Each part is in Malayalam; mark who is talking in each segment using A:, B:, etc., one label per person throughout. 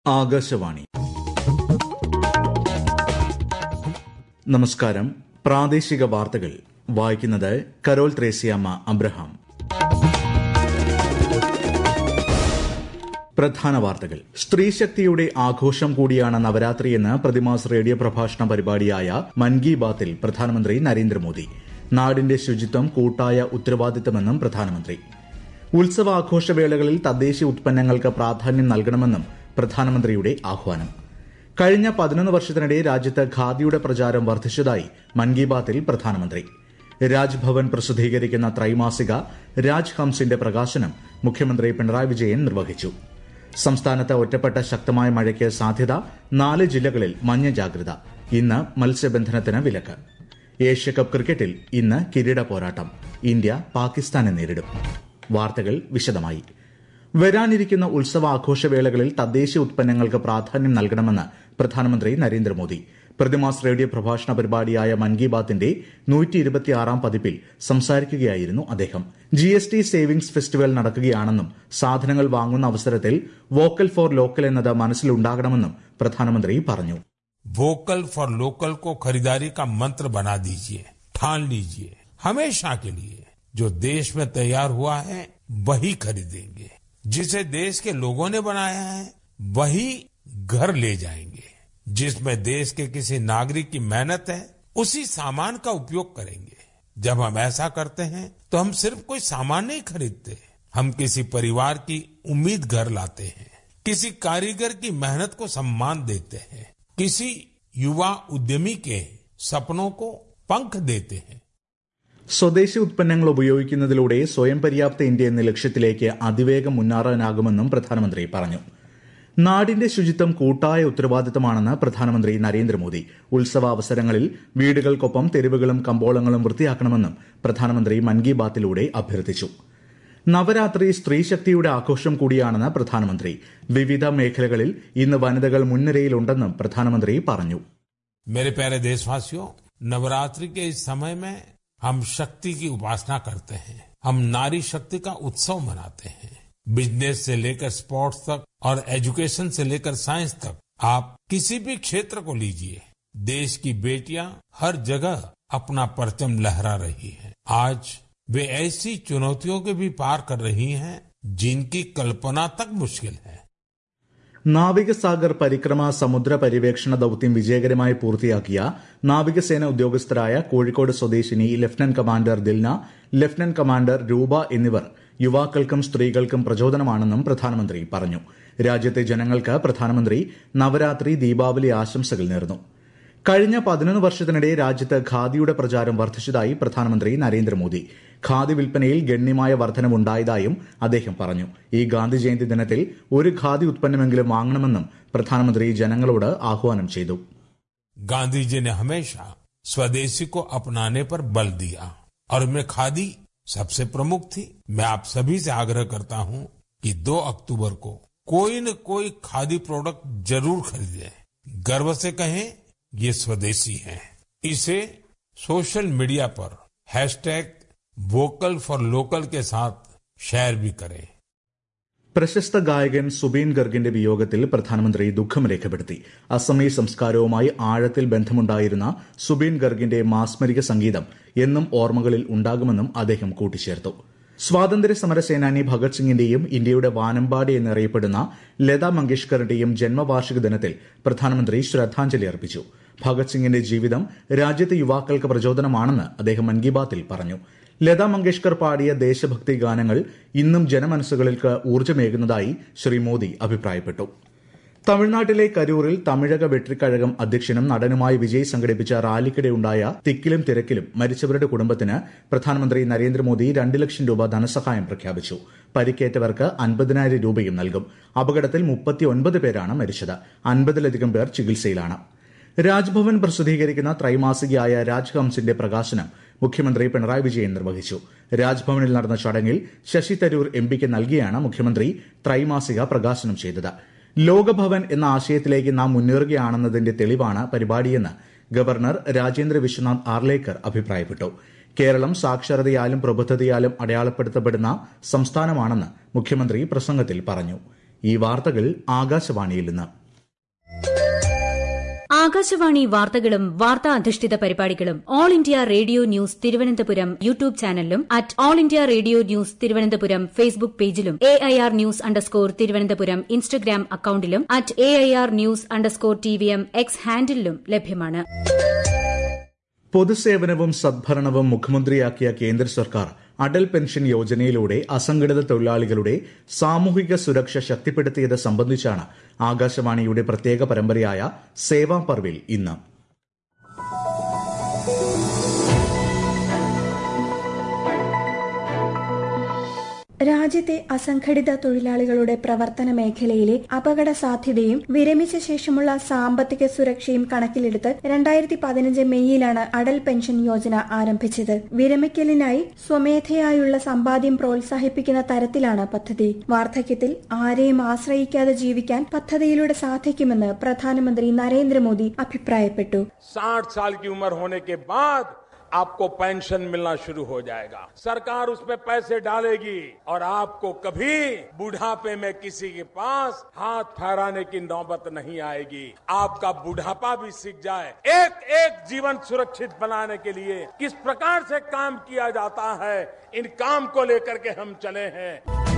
A: ആകാശവാണി നമസ്കാരം പ്രാദേശിക വാർത്തകൾ വായിക്കുന്നത് കരോൾ ത്രേസ്യാമ്മ അബ്രഹാം പ്രധാന വാർത്തകൾ സ്ത്രീശക്തിയുടെ ആഘോഷം കൂടിയാണ് നവരാത്രിയെന്ന് പ്രതിമാസ് റേഡിയോ പ്രഭാഷണ പരിപാടിയായ മൻ കി ബാത്തിൽ പ്രധാനമന്ത്രി നരേന്ദ്രമോദി നാടിന്റെ ശുചിത്വം കൂട്ടായ ഉത്തരവാദിത്തമെന്നും പ്രധാനമന്ത്രി ഉത്സവാഘോഷവേളകളിൽ തദ്ദേശീയ ഉത്പന്നങ്ങൾക്ക് പ്രാധാന്യം നൽകണമെന്നും പ്രധാനമന്ത്രിയുടെ ആഹ്വാനം കഴിഞ്ഞ പതിനൊന്ന് വർഷത്തിനിടെ രാജ്യത്ത് ഖാദിയുടെ പ്രചാരം വർദ്ധിച്ചതായി മൻ കി ബാത്തിൽ പ്രധാനമന്ത്രി രാജ്ഭവൻ പ്രസിദ്ധീകരിക്കുന്ന ത്രൈമാസിക രാജ് ഹംസിന്റെ പ്രകാശനം മുഖ്യമന്ത്രി പിണറായി വിജയൻ നിർവഹിച്ചു സംസ്ഥാനത്ത് ഒറ്റപ്പെട്ട ശക്തമായ മഴയ്ക്ക് സാധ്യത നാല് ജില്ലകളിൽ മഞ്ഞ ജാഗ്രത ഇന്ന് മത്സ്യബന്ധനത്തിന് വിലക്ക് ഏഷ്യകപ്പ് ക്രിക്കറ്റിൽ ഇന്ന് കിരീട പോരാട്ടം ഇന്ത്യ പാകിസ്ഥാനെ നേരിടും വാർത്തകൾ വിശദമായി വരാനിരിക്കുന്ന ഉത്സവാഘോഷവേളകളിൽ തദ്ദേശീയ ഉത്പന്നങ്ങൾക്ക് പ്രാധാന്യം നൽകണമെന്ന് പ്രധാനമന്ത്രി നരേന്ദ്രമോദി പ്രതിമാസ് റേഡിയോ പ്രഭാഷണ പരിപാടിയായ മൻ കി ബാത്തിന്റെ നൂറ്റി ഇരുപത്തിയാറാം പതിപ്പിൽ സംസാരിക്കുകയായിരുന്നു അദ്ദേഹം G S T savings festival നടക്കുകയാണെന്നും സാധനങ്ങൾ വാങ്ങുന്ന അവസരത്തിൽ വോക്കൽ ഫോർ ലോക്കൽ എന്നത് മനസ്സിലുണ്ടാകണമെന്നും പ്രധാനമന്ത്രി പറഞ്ഞു
B: वोकल फॉर लोकल को खरीदारी का मंत्र बना दीजिए ठान लीजिए हमेशा के लिए जो देश में तैयार हुआ है वही खरीदेंगे जिसे देश के लोगों ने बनाया है वही घर ले जाएंगे जिसमें देश के किसी नागरिक की मेहनत है उसी सामान का उपयोग करेंगे जब हम ऐसा करते हैं तो हम सिर्फ कोई सामान नहीं खरीदते हम किसी परिवार की उम्मीद घर लाते हैं किसी कारीगर की मेहनत को सम्मान देते हैं किसी युवा उद्यमी के सपनों को पंख देते हैं
A: സ്വദേശി ഉത്പന്നങ്ങൾ ഉപയോഗിക്കുന്നതിലൂടെ സ്വയം പര്യാപ്ത ഇന്ത്യ എന്ന ലക്ഷ്യത്തിലേക്ക് അതിവേഗം മുന്നേറാനാകുമെന്നും പ്രധാനമന്ത്രി പറഞ്ഞു നാടിന്റെ ശുചിത്വം കൂട്ടായ ഉത്തരവാദിത്തമാണെന്ന് പ്രധാനമന്ത്രി നരേന്ദ്രമോദി ഉത്സവാവസരങ്ങളിൽ വീടുകൾക്കൊപ്പം തെരുവുകളും കമ്പോളങ്ങളും വൃത്തിയാക്കണമെന്നും പ്രധാനമന്ത്രി മൻ കി ബാത്തിലൂടെ അഭ്യർത്ഥിച്ചു നവരാത്രി സ്ത്രീശക്തിയുടെ ആഘോഷം കൂടിയാണെന്ന് പ്രധാനമന്ത്രി വിവിധ മേഖലകളിൽ ഇന്ന് വനിതകൾ മുൻനിരയിലുണ്ടെന്നും പ്രധാനമന്ത്രി പറഞ്ഞു
B: मेरे प्यारे देशवासियों नवरात्रि के इस समय में हम शक्ति की उपासना करते हैं हम नारी शक्ति का उत्सव मनाते हैं बिजनेस से लेकर स्पोर्ट्स तक और एजुकेशन से लेकर साइंस तक आप किसी भी क्षेत्र को लीजिए देश की बेटियां हर जगह अपना परचम लहरा रही हैं आज वे ऐसी चुनौतियों के भी पार कर रही हैं जिनकी कल्पना तक मुश्किल है
A: നാവികസാഗർ പരിക്രമ സമുദ്ര പര്യവേക്ഷണ ദൌത്യം വിജയകരമായി പൂർത്തിയാക്കിയ നാവികസേന ഉദ്യോഗസ്ഥരായ കോഴിക്കോട് സ്വദേശിനി lieutenant commander Dilna lieutenant commander Roopa എന്നിവർ യുവാക്കൾക്കും സ്ത്രീകൾക്കും പ്രചോദനമാണെന്നും പ്രധാനമന്ത്രി പറഞ്ഞു രാജ്യത്തെ ജനങ്ങൾക്ക് പ്രധാനമന്ത്രി നവരാത്രി ദീപാവലി ആശംസകൾ നേർന്നു കഴിഞ്ഞ പതിനൊന്ന് വർഷത്തിനിടെ രാജ്യത്ത് ഖാദിയുടെ പ്രചാരം വർദ്ധിച്ചതായി പ്രധാനമന്ത്രി നരേന്ദ്രമോദി ഖാദി വിൽപ്പനയിൽ ഗണ്യമായ വർധനവുണ്ടായതായും അദ്ദേഹം പറഞ്ഞു ഈ ഗാന്ധി ജയന്തി ദിനത്തിൽ ഒരു ഖാദി ഉത്പന്നമെങ്കിലും വാങ്ങണമെന്നും പ്രധാനമന്ത്രി ജനങ്ങളോട് ആഹ്വാനം ചെയ്തു
B: गांधी जी ने हमेशा स्वदेशी को अपनाने पर बल दिया और उनमें खादी सबसे प्रमुख थी मैं आप सभी से आग्रह करता हूं कि 2 अक्टूबर को कोई न कोई खादी प्रोडक्ट जरूर खरीदे गर्व से कहें ये स्वदेशी है इसे सोशल मीडिया पर हैशटैग वोकल फॉर लोकल के साथ शेयर भी करें
A: പ്രശസ്ത ഗായകൻ സുബീൻ ഗർഗിന്റെ വിയോഗത്തിൽ പ്രധാനമന്ത്രി ദുഃഖം രേഖപ്പെടുത്തി അസമീ സംസ്കാരവുമായി ആഴത്തിൽ ബന്ധമുണ്ടായിരുന്ന സുബീൻ ഗർഗിന്റെ മാസ്മരിക സംഗീതം എന്നും ഓർമ്മകളിൽ ഉണ്ടാകുമെന്നും അദ്ദേഹം കൂട്ടിച്ചേർത്തു സ്വാതന്ത്ര്യ സമര സേനാനി ഭഗത് സിംഗിന്റെയും ഇന്ത്യയുടെ വാനമ്പാടി എന്നറിയപ്പെടുന്ന ലതാ മങ്കേഷ്കറിന്റെയും ജന്മവാർഷിക ദിനത്തിൽ പ്രധാനമന്ത്രി ശ്രദ്ധാഞ്ജലി അർപ്പിച്ചു ഭഗത് സിംഗിന്റെ ജീവിതം രാജ്യത്തെ യുവാക്കൾക്ക് പ്രചോദനമാണെന്ന് അദ്ദേഹം മൻ കി ബാത്തിൽ പറഞ്ഞു ലതാ മങ്കേഷ്കർ പാടിയ ദേശഭക്തി ഗാനങ്ങൾ ഇന്നും ജനമനസ്സുകൾക്ക് ഊർജ്ജമേകുന്നതായി ശ്രീ മോദി അഭിപ്രായപ്പെട്ടു തമിഴ്നാട്ടിലെ കരൂറിൽ തമിഴക വെട്രിക്കഴകം അധ്യക്ഷനും നടനുമായി വിജയ് സംഘടിപ്പിച്ച റാലിക്കിടെ ഉണ്ടായ തിക്കിലും തിരക്കിലും മരിച്ചവരുടെ കുടുംബത്തിന് പ്രധാനമന്ത്രി നരേന്ദ്രമോദി രണ്ട് ലക്ഷം രൂപ ധനസഹായം പ്രഖ്യാപിച്ചു പരിക്കേറ്റവർക്ക് അൻപതിനായിരം രൂപയും നൽകും അപകടത്തിൽ മുപ്പത്തിയൊൻപത് പേരാണ് മരിച്ചത് അൻപതിലധികം പേർ ചികിത്സയിലാണ് രാജ്ഭവൻ പ്രസിദ്ധീകരിക്കുന്ന ത്രൈമാസികയായ രാജ്ഹംസിന്റെ പ്രകാശനം മുഖ്യമന്ത്രി പിണറായി വിജയൻ നിർവഹിച്ചു രാജ്ഭവനിൽ നടന്ന ചടങ്ങിൽ ശശി തരൂർ എംപിക്ക് നൽകിയാണ് മുഖ്യമന്ത്രി ത്രൈമാസിക പ്രകാശനം ചെയ്തത് ലോകഭവൻ എന്ന ആശയത്തിലേക്ക് നാം മുന്നേറുകയാണെന്നതിന്റെ തെളിവാണ് പരിപാടിയെന്ന് ഗവർണർ രാജേന്ദ്ര വിശ്വനാഥ് ആർലേക്കർ അഭിപ്രായപ്പെട്ടു കേരളം സാക്ഷരതയാലും പ്രബുദ്ധതയാലും അടയാളപ്പെടുത്തപ്പെടുന്ന സംസ്ഥാനമാണെന്ന് മുഖ്യമന്ത്രി പ്രസംഗത്തിൽ പറഞ്ഞു ഈ വാർത്തകൾ ആകാശവാണിയിൽ നിന്ന്
C: ആകാശവാണി വാർത്തകളും വാർത്താ അധിഷ്ഠിത പരിപാടികളും all India radio news Thiruvananthapuram YouTube ചാനലിലും at all India radio news Thiruvananthapuram Facebook പേജിലും A I R news underscore Thiruvananthapuram Instagram അക്കൌണ്ടിലും at A I R news underscore T V M X ഹാൻഡിലും ലഭ്യമാണ്
A: പൊതുസേവനവും സദ്ഭരണവും മുഖ്യമന്ത്രിയാക്കിയ കേന്ദ്ര സർക്കാർ അടൽ പെൻഷൻ യോജനയിലൂടെ അസംഘടിത തൊഴിലാളികളുടെ സാമൂഹിക സുരക്ഷ ശക്തിപ്പെടുത്തിയത് സംബന്ധിച്ചാണ് ആകാശവാണിയുടെ പ്രത്യേക പരമ്പരയായ സേവാ പർവിൽ ഇന്ന്
D: രാജ്യത്തെ അസംഘടിത തൊഴിലാളികളുടെ പ്രവർത്തന മേഖലയിലെ അപകട സാധ്യതയും വിരമിച്ച ശേഷമുള്ള സാമ്പത്തിക സുരക്ഷയും കണക്കിലെടുത്ത് രണ്ടായിരത്തി പതിനഞ്ച് മെയ്യിലാണ് അടൽ പെൻഷൻ യോജന ആരംഭിച്ചത് വിരമിക്കലിനായി സ്വമേധയായുള്ള സമ്പാദ്യം പ്രോത്സാഹിപ്പിക്കുന്ന തരത്തിലാണ് പദ്ധതി വാർദ്ധക്യത്തിൽ ആരെയും ആശ്രയിക്കാതെ ജീവിക്കാൻ പദ്ധതിയിലൂടെ സാധിക്കുമെന്ന് പ്രധാനമന്ത്രി നരേന്ദ്രമോദി അഭിപ്രായപ്പെട്ടു
E: साठ साल की उम्र होने के बाद आपको पेंशन मिलना शुरू हो जाएगा सरकार उसमें पैसे डालेगी और आपको कभी बुढ़ापे में किसी के पास हाथ फहराने की नौबत नहीं आएगी आपका बुढ़ापा भी सीख जाए एक एक जीवन सुरक्षित बनाने के लिए किस प्रकार से काम किया जाता है इन काम को लेकर के हम चले हैं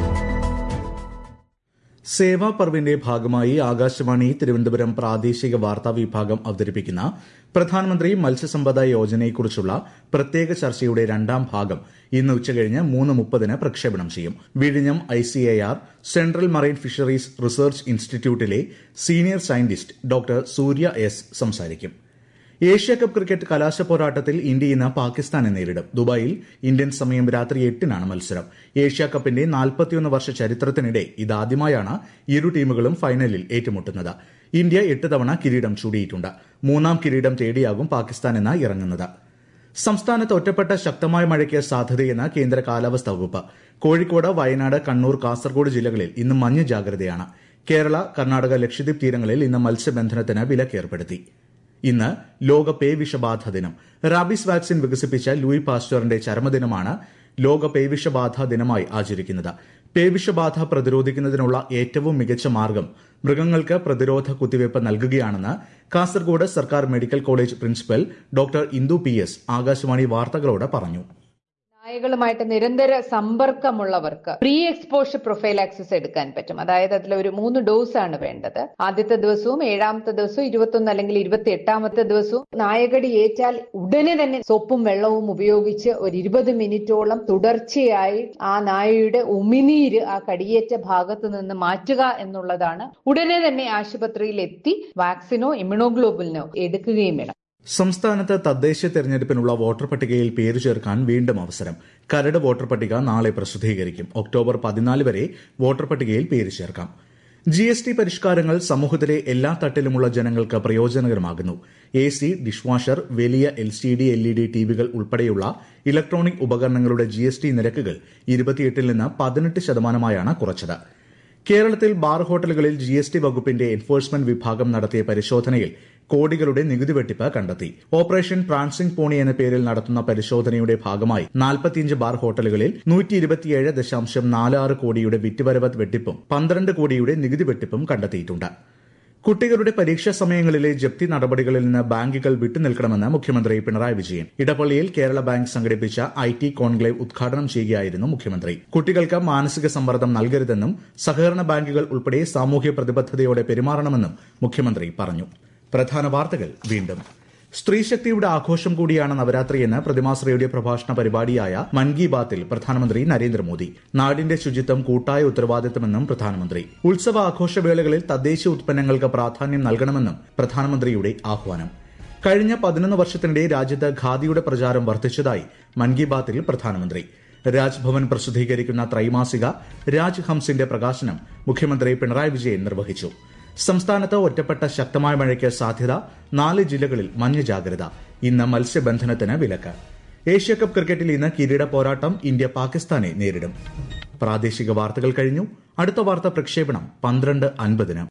A: സേവാ പർവിന്റെ ഭാഗമായി ആകാശവാണി തിരുവനന്തപുരം പ്രാദേശിക വാർത്താ വിഭാഗം അവതരിപ്പിക്കുന്ന പ്രധാനമന്ത്രി മത്സ്യസമ്പദ യോജനയെക്കുറിച്ചുള്ള പ്രത്യേക ചർച്ചയുടെ രണ്ടാം ഭാഗം ഇന്ന് ഉച്ചകഴിഞ്ഞ് മൂന്ന് മുപ്പതിന് പ്രക്ഷേപണം ചെയ്യും വിഴിഞ്ഞം ICAR central marine fisheries research ഇൻസ്റ്റിറ്റ്യൂട്ടിലെ senior scientist doctor Surya S സംസാരിക്കും ഏഷ്യ കപ്പ് ക്രിക്കറ്റ് കലാശ പോരാട്ടത്തിൽ ഇന്ത്യ ഇന്ന് പാകിസ്ഥാനെ നേരിടും ദുബായിൽ ഇന്ത്യൻ സമയം രാത്രി എട്ടിനാണ് മത്സരം ഏഷ്യ കപ്പിന്റെ നാൽപ്പത്തിയൊന്ന് വർഷ ചരിത്രത്തിനിടെ ഇതാദ്യമായാണ് ഇരു ടീമുകളും ഫൈനലിൽ ഏറ്റുമുട്ടുന്നത് ഇന്ത്യ എട്ട് തവണ കിരീടം ചൂടിയിട്ടുണ്ട് മൂന്നാം കിരീടം തേടിയാകും പാകിസ്ഥാൻ എന്ന ഇറങ്ങുന്നത് സംസ്ഥാനത്ത് ഒറ്റപ്പെട്ട ശക്തമായ മഴയ്ക്ക് സാധ്യതയെന്ന് കേന്ദ്ര കാലാവസ്ഥാ വകുപ്പ് കോഴിക്കോട് വയനാട് കണ്ണൂർ കാസർഗോഡ് ജില്ലകളിൽ ഇന്ന് മഞ്ഞ ജാഗ്രതയാണ് കേരള കർണാടക ലക്ഷദ്വീപ് തീരങ്ങളിൽ ഇന്ന് മത്സ്യബന്ധനത്തിന് വിലക്കേർപ്പെടുത്തി ഇന്ന് ലോക പേ വിഷബാധ ദിനം റാബീസ് വാക്സിൻ വികസിപ്പിച്ച ലൂയി പാസ്റ്ററിന്റെ ചരമദിനമാണ് ലോക പേവിഷബാധ ദിനമായി ആചരിക്കുന്നത് പേവിഷബാധ പ്രതിരോധിക്കുന്നതിനുള്ള ഏറ്റവും മികച്ച മാർഗം മൃഗങ്ങൾക്ക് പ്രതിരോധ കുത്തിവയ്പ് നൽകുകയാണെന്ന് കാസർഗോഡ് സർക്കാർ medical college principal doctor Indu P S Akashvani വാർത്തകളോട് പറഞ്ഞു
F: നായകളുമായിട്ട് നിരന്തര സമ്പർക്കമുള്ളവർക്ക് പ്രീ എക്സ്പോഷർ പ്രൊഫൈലാക്സിസ് എടുക്കാൻ പറ്റും അതായത് അതിൽ ഒരു മൂന്ന് ഡോസ് ആണ് വേണ്ടത് ആദ്യത്തെ ദിവസവും ഏഴാമത്തെ ദിവസവും ഇരുപത്തൊന്ന് അല്ലെങ്കിൽ ഇരുപത്തി എട്ടാമത്തെ ദിവസവും നായകടി ഏറ്റാൽ ഉടനെ തന്നെ സോപ്പും വെള്ളവും ഉപയോഗിച്ച് ഒരു ഇരുപത് മിനിറ്റോളം തുടർച്ചയായി ആ നായയുടെ ഉമിനീര് ആ കടിയേറ്റ ഭാഗത്ത് നിന്ന് മാറ്റുക എന്നുള്ളതാണ് ഉടനെ തന്നെ ആശുപത്രിയിൽ എത്തി വാക്സിനോ ഇമ്യൂണോഗ്ലോബുലിനോ എടുക്കുകയും വേണം
A: സംസ്ഥാനത്ത് തദ്ദേശ തെരഞ്ഞെടുപ്പിനുള്ള വോട്ടർ പട്ടികയിൽ പേര് ചേർക്കാൻ വീണ്ടും അവസരം കരട് വോട്ടർ പട്ടിക നാളെ പ്രസിദ്ധീകരിക്കും ഒക്ടോബർ പതിനാല് വരെ വോട്ടർ പട്ടികയിൽ പേര് ചേർക്കാം ജി എസ് ടി പരിഷ്കാരങ്ങൾ സമൂഹത്തിലെ എല്ലാ തട്ടിലുമുള്ള ജനങ്ങൾക്ക് പ്രയോജനകരമാകുന്നു എ സി ഡിഷ് വാഷർ വലിയ L C D L E D ടിവികൾ ഉൾപ്പെടെയുള്ള ഇലക്ട്രോണിക് ഉപകരണങ്ങളുടെ ജി എസ് ടി നിരക്കുകൾ ഇരുപത്തിയെട്ടിൽ നിന്ന് പതിനെട്ട് ശതമാനമായാണ് കുറച്ചത് കേരളത്തിൽ ബാർ ഹോട്ടലുകളിൽ ജി എസ് ടി വകുപ്പിന്റെ എൻഫോഴ്സ്മെന്റ് വിഭാഗം നടത്തിയ പരിശോധനയിൽ കോടികളുടെ നികുതി വെട്ടിപ്പ് കണ്ടെത്തി ഓപ്പറേഷൻ പ്രാൻസിംഗ് പോണി എന്ന പേരിൽ നടത്തുന്ന പരിശോധനയുടെ ഭാഗമായി നാൽപ്പത്തിയഞ്ച് ബാർ ഹോട്ടലുകളിൽ നൂറ്റി ഇരുപത്തിയേഴ് ദശാംശം നാല് ആറ് കോടിയുടെ വിറ്റുവരവ് വെട്ടിപ്പും പന്ത്രണ്ട് കോടിയുടെ നികുതി വെട്ടിപ്പും കണ്ടെത്തിയിട്ടുണ്ട് കുട്ടികളുടെ പരീക്ഷാ സമയങ്ങളിലെ ജപ്തി നടപടികളിൽ നിന്ന് ബാങ്കുകൾ വിട്ടുനിൽക്കണമെന്ന് മുഖ്യമന്ത്രി പിണറായി വിജയൻ ഇടപ്പള്ളിയിൽ കേരള ബാങ്ക് സംഘടിപ്പിച്ച ഐ ടി കോൺക്ലേവ് ഉദ്ഘാടനം ചെയ്യുകയായിരുന്നു മുഖ്യമന്ത്രി കുട്ടികൾക്ക് മാനസിക സമ്മർദ്ദം നൽകരുതെന്നും സഹകരണ ബാങ്കുകൾ ഉൾപ്പെടെ സാമൂഹ്യ പ്രതിബദ്ധതയോടെ പെരുമാറണമെന്നും മുഖ്യമന്ത്രി പറഞ്ഞു പ്രധാന വാർത്തകൾ വീണ്ടും സ്ത്രീശക്തിയുടെ ആഘോഷം കൂടിയാണ് നവരാത്രിയെന്ന് പ്രതിമാസ റേഡിയോ പ്രഭാഷണ പരിപാടിയായ മൻ കി ബാത്തിൽ പ്രധാനമന്ത്രി നരേന്ദ്രമോദി നാടിന്റെ ശുചിത്വം കൂട്ടായ ഉത്തരവാദിത്തമെന്നും പ്രധാനമന്ത്രി ഉത്സവ ആഘോഷവേളകളിൽ തദ്ദേശീയ ഉത്പന്നങ്ങൾക്ക് പ്രാധാന്യം നൽകണമെന്നും പ്രധാനമന്ത്രിയുടെ ആഹ്വാനം കഴിഞ്ഞ പതിനൊന്ന് വർഷത്തിനിടെ രാജ്യത്ത് ഖാദിയുടെ പ്രചാരം വർദ്ധിച്ചതായി മൻ കി ബാത്തിൽ പ്രധാനമന്ത്രി രാജ്ഭവൻ പ്രസിദ്ധീകരിക്കുന്ന ത്രൈമാസിക രാജ് ഹംസിന്റെ പ്രകാശനം മുഖ്യമന്ത്രി പിണറായി വിജയൻ നിർവഹിച്ചു സംസ്ഥാനത്ത് ഒറ്റപ്പെട്ട ശക്തമായ മഴയ്ക്ക് സാധ്യത നാല് ജില്ലകളിൽ മഞ്ഞ ജാഗ്രത ഇന്ന് മത്സ്യബന്ധനത്തിന് വിലക്ക് ഏഷ്യാകപ്പ് ക്രിക്കറ്റിൽ ഇന്ന് കിരീട പോരാട്ടം ഇന്ത്യ പാകിസ്ഥാനെ നേരിടും പ്രാദേശിക വാർത്തകൾ കഴിഞ്ഞു അടുത്ത വാർത്ത പ്രക്ഷേപണം പന്ത്രണ്ട് അൻപതിന്